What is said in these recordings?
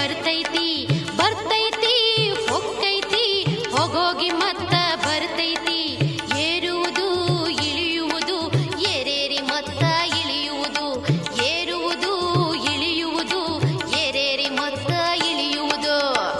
ಬರ್ತೈತಿ ಬರ್ತೈತಿ ಹೊಕ್ಕೈತಿ ಹೋಗೋಗಿ ಮತ್ತ ಬರ್ತೈತಿ ಏರುವುದು ಇಳಿಯುವುದು ಏರೇರಿ ಮತ್ತ ಇಳಿಯುವುದು ಏರುವುದು ಇಳಿಯುವುದು ಏರೇರಿ ಮತ್ತ ಇಳಿಯುವುದು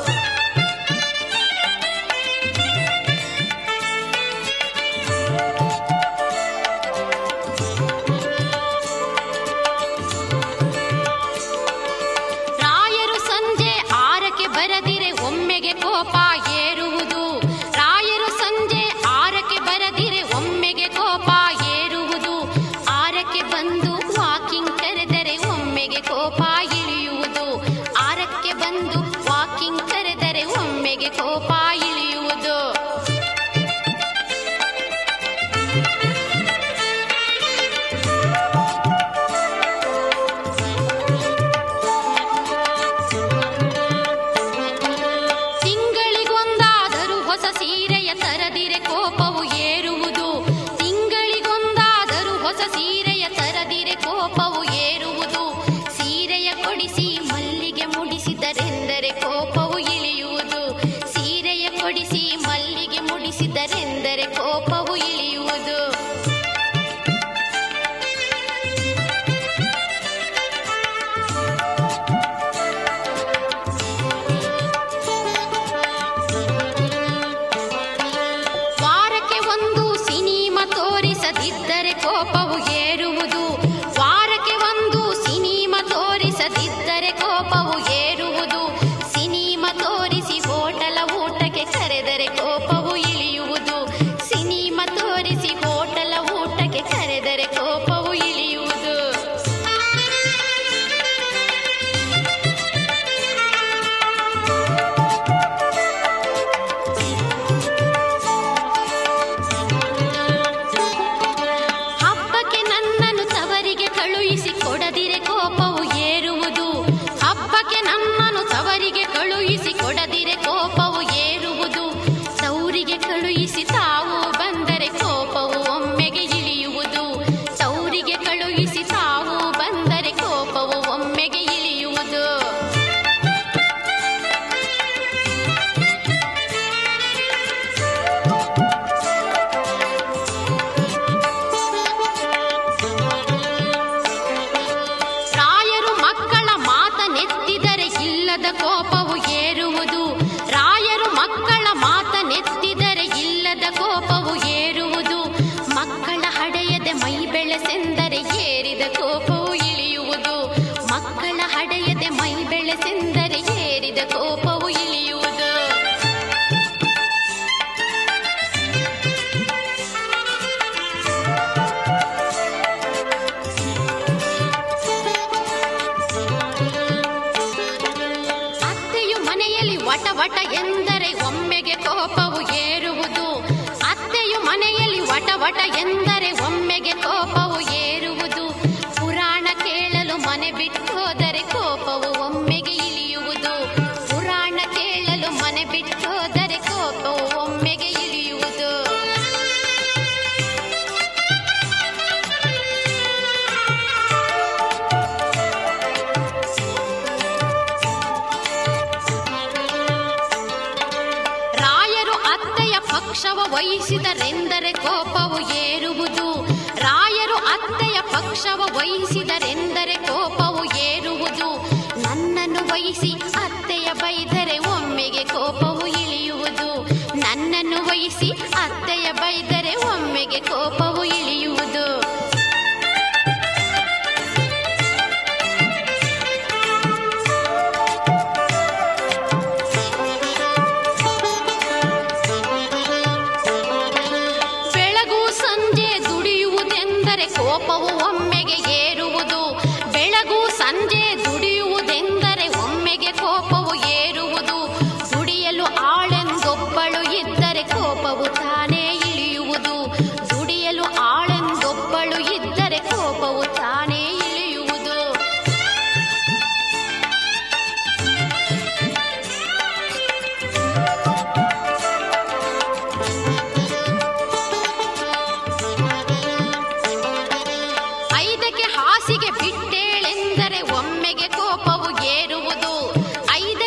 ರಾಯರು ಸಂಜೆ ಆರಕ್ಕೆ ಬರದಿರೆ ಒಮ್ಮೆಗೆ ಕೋಪ ಏರುವುದು ರಾಯರು ಸಂಜೆ ಆರಕ್ಕೆ ಬರದಿರೆ ಒಮ್ಮೆಗೆ ಕೋಪ ಏರುವುದು ಆರಕ್ಕೆ ಬಂದು ವಾಕಿಂಗ್ ಕರೆದರೆ ಒಮ್ಮೆಗೆ ಕೋಪ ಇಳಿಯುವುದು ಆರಕ್ಕೆ ಬಂದು ವಾಕಿಂಗ್ ಕರೆದರೆ ಒಮ್ಮೆಗೆ ಕೋಪ ಇಳಿಯುವುದು ತಿಂಗಳಿಗೊಂದಾದರೂ ಹೊಸ ಸೀರೆಯ ತರದಿರೆ ಕೋಪವು ಏರುವುದು ತಿಂಗಳಿಗೊಂದಾದರೂ ಹೊಸ ಸೀರೆಯ ತರದಿರೆ ಕೋಪವು ಏರುವುದು ಸೀರೆಯ ಕೊಡಿಸಿ ಮಲ್ಲಿಗೆ ಮುಡಿಸಿದರೆಂದರೆ ಕೋಪವು ಇಳಿಯುವುದು ಸೀರೆಯ ಕೊಡಿಸಿ ಮಲ್ಲಿಗೆ ಮುಡಿಸಿದರೆಂದರೆ ಕೋಪವು ಇಳಿಯುವುದು ವಾರಕ್ಕೆ ಒಂದು ಸಿನಿಮಾ ತೋರಿಸದಿದ್ದರೆ ಕೋಪವು ಏರುವುದು ವಾರಕ್ಕೆ ಒಂದು ಸಿನಿಮಾ ತೋರಿಸದಿದ್ದರೆ ಕೋಪವು ಏರುವುದು ಸಿನಿಮಾ ತೋರಿಸಿ ಹೋಟೆಲ ಊಟಕ್ಕೆ ಕರೆದರೆ ಕೋಪವು ಇಳಿಯುವುದು ಸಿನಿಮಾ ತೋರಿಸಿ ಹೋಟೆಲ ಊಟಕ್ಕೆ ಕರೆದರೆ ಕೋಪವು ಇಳಿಯುವುದು ಹಬ್ಬಕ್ಕೆ ನನ್ನನ್ನು ತವರಿಗೆ ಕಳುಹಿಸಿ ಕೊಡದಿರೆ ಕೋಪವು ಏರುವುದು ಹಬ್ಬಕ್ಕೆ ನನ್ನನ್ನು ತವರಿಗೆ ಕಳುಹಿಸಿ ಕೊಡದಿರೆ ಕೋಪವು ಏರುವುದು ತೌರಿಗೆ ಕಳುಹಿಸಿ ತಾವು ಬಂದರೆ ಕೋಪವು ಒಮ್ಮೆಗೆ ಇಳಿಯುವುದು ತೌರಿಗೆ ಕಳುಹಿಸಿ ತಾವು ಬಂದರೆ ಕೋಪವು ಒಮ್ಮೆಗೆ ಇಳಿಯುವುದು ರಾಯರು ಮಕ್ಕಳ ಮಾತನೆತ್ತಿದರೆ ಇಲ್ಲದ ಕೋಪವು ಏರುವುದು ರಾಯರು ಮಕ್ಕಳ ಮಾತನೆತ್ತಿದರೆ ಇಲ್ಲದ ಕೋಪವು ಏರುವುದು ಮಕ್ಕಳ ಹಡೆಯದೆ ಮೈ ಬೆಳೆಸೆಂದರೆ ಏರಿದ ಕೋಪವು ಇಳಿಯುವುದು ಮಕ್ಕಳ ಹಡೆಯದೆ ಮೈ ಬೆಳೆಸೆಂದರೆ ಏರಿದ ಕೋಪವು ಇಳಿಯುವುದು ಅತ್ತೆಯು ಮನೆಯಲ್ಲಿ ವಟ ವಟ ಎಂದರೆ ಒಮ್ಮೆಗೆ ಕೋಪವು ಏರುವುದು ಅತ್ತೆಯು ಮನೆಯಲ್ಲಿ ವಟ ವಟ ಎಂದರೆ ಒಮ್ಮೆಗೆ ಕೋಪವು ಏರುವುದು ಪುರಾಣ ಕೇಳಲು ಮನೆ ಬಿಟ್ಟು ಹೋದರೆ ಕೋಪವು ಒಮ್ಮೆಗೆ ಇಳಿಯುವುದು ಪುರಾಣ ಕೇಳಲು ಮನೆ ಬಿಟ್ಟು ಹೋದರೆ ಕೋಪವು ಒಮ್ಮೆಗೆ ಇಳಿಯುವುದು ರಾಯರು ಅತ್ತೆಯ ಪಕ್ಷವ ವಹಿಸಿದರೆಂದರೆ ಕೋಪವು ಏರುವುದು ರಾಯರು ಅತ್ತೆಯ ಪಕ್ಷವ ವಹಿಸಿದರೆಂದರೆ ಕೋಪವು ಏರುವುದು ನನ್ನನ್ನು ವಹಿಸಿ ಅತ್ತೆಯ ಬೈದರೆ ಒಮ್ಮೆಗೆ ಕೋಪವು ಇಳಿಯುವುದು ನನ್ನನ್ನು ವಹಿಸಿ ಅತ್ತೆಯ ಬೈದರೆ ಒಮ್ಮೆಗೆ ಕೋಪವು ಇಳಿಯುವುದು ಬೆಳಗು ಸಂಜೆ ದುಡಿಯುವುದೆಂದರೆ ಕೋಪವು ಒಮ್ಮೆಗೆ ಏರುವುದು ಬೆಳಗು ಸಂಜೆ ದುಡಿಯುವುದೆಂದರೆ ಒಮ್ಮೆಗೆ ಕೋಪವು ಏರುವುದು ದುಡಿಯಲು ಆಳೆಂದೊಬ್ಬಳು ಇದ್ದರೆ ಕೋಪವು ತಾನೇ ಇಳಿಯುವುದು ದುಡಿಯಲು ಆಳೆಂದೊಬ್ಬಳು ಇದ್ದರೆ ಕೋಪವು ತಾನೇ ಇಳಿಯುವುದು ಐದಕ್ಕೆ ಹಾಸಿಗೆ ಬಿಟ್ಟೇಳೆಂದರೆ ಒಮ್ಮೆಗೆ ಕೋಪವು ಏರುವುದು ಐದಕ್ಕೆ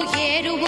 ಏರುವುದು